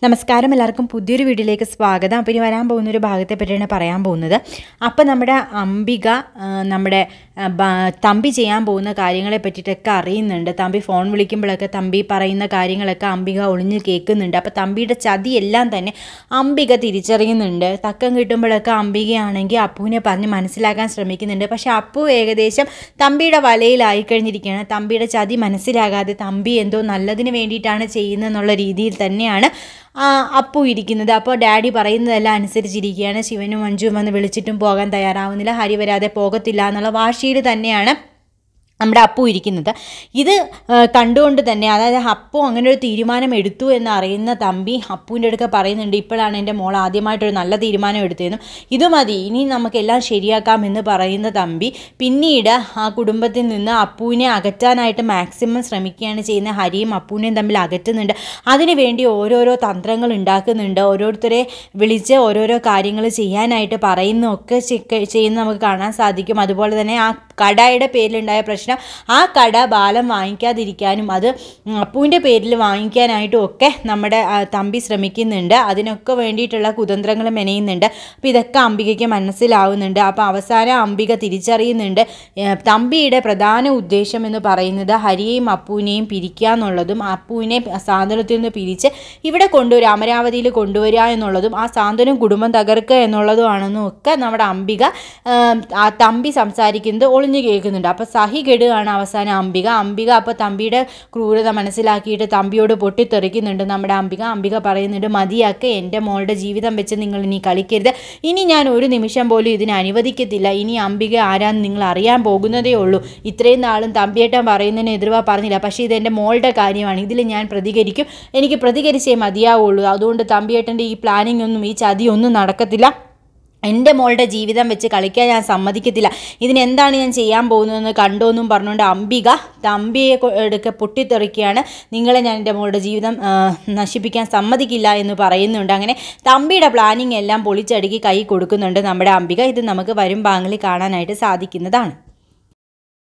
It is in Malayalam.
നമസ്കാരം എല്ലാവർക്കും പുതിയൊരു വീഡിയോയിലേക്ക് സ്വാഗതം അപ്പോൾ ഇനി വരാൻ പോകുന്ന ഒരു ഭാഗത്തെ പറ്റിയാണ് പറയാൻ പോകുന്നത് അപ്പോൾ നമ്മുടെ അംബിക ആ, നമ്മുടെ ആ, ബ- തമ്പി ചെയ്യാൻ പോകുന്ന കാര്യങ്ങളെ പറ്റിയിട്ടൊക്കെ അറിയുന്നുണ്ട് തമ്പി ഫോൺ വിളിക്കുമ്പോഴൊക്കെ തമ്പി പറയുന്ന കാര്യങ്ങളൊക്കെ അംബിക ഒളിഞ്ഞ് കേൾക്കുന്നുണ്ട് അപ്പോൾ തമ്പിയുടെ ചതിയെല്ലാം തന്നെ അംബിക തിരിച്ചറിയുന്നുണ്ട് തക്കം കിട്ടുമ്പോഴൊക്കെ അംബികയാണെങ്കിൽ അപ്പുവിനെ പറഞ്ഞ് മനസ്സിലാക്കാൻ ശ്രമിക്കുന്നുണ്ട് പക്ഷേ അപ്പു ഏകദേശം തമ്പിയുടെ വലയിലായി കഴിഞ്ഞിരിക്കുകയാണ് തമ്പിയുടെ ചതി മനസ്സിലാകാതെ തമ്പി എന്തോ നല്ലതിന് വേണ്ടിയിട്ടാണ് ചെയ്യുന്നതെന്നുള്ള രീതിയിൽ തന്നെയാണ് ആ, അപ്പു ഇരിക്കുന്നത് അപ്പോൾ ഡാഡി പറയുന്നതെല്ലാം അനുസരിച്ചിരിക്കുകയാണ് ശിവനും മഞ്ജുവും വന്ന് വിളിച്ചിട്ടും പോകാൻ തയ്യാറാവുന്നില്ല ഹരി വരാതെ പോകത്തില്ല എന്നുള്ള വാശിയിൽ തന്നെയാണ് നമ്മുടെ അപ്പു ഇരിക്കുന്നത് ഇത് ആ, കണ്ടുകൊണ്ട് തന്നെ അതായത് അപ്പു അങ്ങനെ ഒരു തീരുമാനം എടുത്തു എന്ന് അറിയുന്ന തമ്പി അപ്പുവിൻ്റെ അടുക്ക പറയുന്നുണ്ട് ഇപ്പോഴാണ് എൻ്റെ മോൾ ആദ്യമായിട്ടൊരു നല്ല തീരുമാനം എടുത്തതെന്നും ഇത് മതി ഇനി നമുക്കെല്ലാം ശരിയാക്കാം എന്ന് പറയുന്ന തമ്പി പിന്നീട് ആ കുടുംബത്തിൽ നിന്ന് അപ്പുവിനെ അകറ്റാനായിട്ട് മാക്സിമം ശ്രമിക്കുകയാണ് ചെയ്യുന്നത് ഹരിയും അപ്പുവിനെയും തമ്മിൽ അകറ്റുന്നുണ്ട് അതിനുവേണ്ടി ഓരോരോ തന്ത്രങ്ങൾ ഉണ്ടാക്കുന്നുണ്ട് ഓരോരുത്തരെ വിളിച്ച് ഓരോരോ കാര്യങ്ങൾ ചെയ്യാനായിട്ട് പറയുന്നതൊക്കെ ചെ- ചെയ്യുന്ന നമുക്ക് കാണാൻ സാധിക്കും അതുപോലെ തന്നെ ആ കടയുടെ പേരിലുണ്ടായ പ്രശ്നം ആ കട ബാലം വാങ്ങിക്കാതിരിക്കാനും അത് അപ്പുവിൻ്റെ പേരിൽ വാങ്ങിക്കാനായിട്ടും ഒക്കെ നമ്മുടെ ആ, തമ്പി ശ്രമിക്കുന്നുണ്ട് അതിനൊക്കെ വേണ്ടിയിട്ടുള്ള കുതന്ത്രങ്ങൾ മെനയുന്നുണ്ട് അപ്പോൾ ഇതൊക്കെ അംബികയ്ക്ക് മനസ്സിലാവുന്നുണ്ട് അപ്പോൾ അവസാനം അംബിക തിരിച്ചറിയുന്നുണ്ട് ഏ, തമ്പിയുടെ പ്രധാന ഉദ്ദേശം എന്ന് പറയുന്നത് ഹരിയെയും അപ്പുവിനെയും പിരിക്കുക എന്നുള്ളതും അപ്പുവിനെ സാന്ത്വനത്തിൽ നിന്ന് പിരിച്ച് ഇവിടെ കൊണ്ടുവരിക അമരാവതിയിൽ കൊണ്ടുവരിക എന്നുള്ളതും ആ സാന്ത്വനം കുടുംബം തകർക്കുക എന്നുള്ളതുമാണെന്നും ഒക്കെ നമ്മുടെ അംബിക ആ, ആ തമ്പി സംസാരിക്കുന്നത് ഒളിഞ്ഞു കേൾക്കുന്നുണ്ട് അപ്പോൾ സഹി കെടുകയാണ് അവസാനം അംബിക അംബിക അപ്പോൾ തമ്പിയുടെ ക്രൂരത മനസ്സിലാക്കിയിട്ട് തമ്പിയോട് പൊട്ടിത്തെറിക്കുന്നുണ്ട് നമ്മുടെ അംബിക അംബിക പറയുന്നുണ്ട് മതിയാക്ക് എൻ്റെ മോളുടെ ജീവിതം വെച്ച് നിങ്ങൾ ഇനി കളിക്കരുത് ഇനി ഞാൻ ഒരു നിമിഷം പോലും ഇതിനെ അനുവദിക്കത്തില്ല ഇനി അംബിക ആരാന്ന് നിങ്ങൾ അറിയാൻ പോകുന്നതേ ഉള്ളൂ ഇത്രയും നാളും തമ്പിയേട്ടൻ പറയുന്നതിന് എതിർവാ പറഞ്ഞില്ല പക്ഷേ ഇത് എൻ്റെ മോളുടെ കാര്യമാണ് ഇതിൽ ഞാൻ പ്രതികരിക്കും എനിക്ക് പ്രതികരിച്ചേ മതിയാവുള്ളൂ അതുകൊണ്ട് തമ്പിയേട്ടൻ്റെ ഈ പ്ലാനിംഗ് ഒന്നും ഈ ചതിയൊന്നും നടക്കത്തില്ല എൻ്റെ മോളുടെ ജീവിതം വെച്ച് കളിക്കാൻ ഞാൻ സമ്മതിക്കത്തില്ല ഇതിനെന്താണ് ഞാൻ ചെയ്യാൻ പോകുന്നതെന്ന് കണ്ടോന്നും പറഞ്ഞുകൊണ്ട് അംബിക തമ്പിയെ കൊ- എടുക്ക പൊട്ടിത്തെറിക്കുകയാണ് നിങ്ങളെ ഞാൻ എൻ്റെ മോളുടെ ജീവിതം ആ, നശിപ്പിക്കാൻ സമ്മതിക്കില്ല എന്ന് പറയുന്നുണ്ട് അങ്ങനെ തമ്പിയുടെ പ്ലാനിങ് എല്ലാം പൊളിച്ചടുക്കി കൈ കൊടുക്കുന്നുണ്ട് നമ്മുടെ അംബിക ഇത് നമുക്ക് വരും ഭാഗങ്ങളിൽ കാണാനായിട്ട് സാധിക്കുന്നതാണ്